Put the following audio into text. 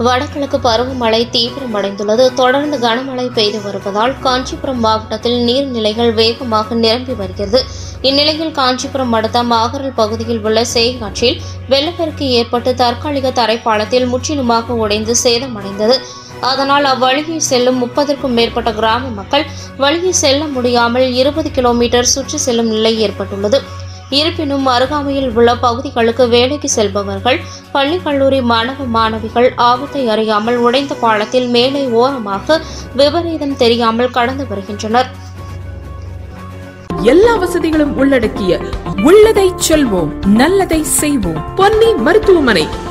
வடகிழக்கு பருவமழை தீவிரமடைந்துள்ளது தொடர்ந்து கனமழை பெய்து வருவதால் காஞ்சிபுரம் மாவட்டத்தில் நீர்நிலைகள் வேகமாக நிரம்பி வருகிறது இந்நிலையில் காஞ்சிபுரம் அடுத்த மாகரல் பகுதியில் உள்ள சேகாற்றில் வெள்ளப்பெருக்கு ஏற்பட்டு தற்காலிக தரைப்பாலத்தில் முற்றிலுமாக உடைந்து சேதமடைந்தது அதனால் அவ்வழியே செல்லும் முப்பதற்கும் மேற்பட்ட கிராம மக்கள் வழியே செல்ல முடியாமல் இருபது கிலோமீட்டர் சுற்றி செல்லும் நிலை ஏற்பட்டுள்ளது இருப்பினும் அருகாமையில் உள்ள பகுதிகளுக்கு வேலைக்கு செல்பவர்கள் பள்ளி கல்லூரி மாணவ மாணவிகள் ஆபத்தை அறியாமல் உடைந்த பாலத்தில் மேலே ஓரமாக விபரீதம் தெரியாமல் கடந்து வருகின்றனர் எல்லா வசதிகளும் உள்ளடக்கிய உள்ளதை செல்வோம் நல்லதை செய்வோம் பொன்னி மருத்துவமனை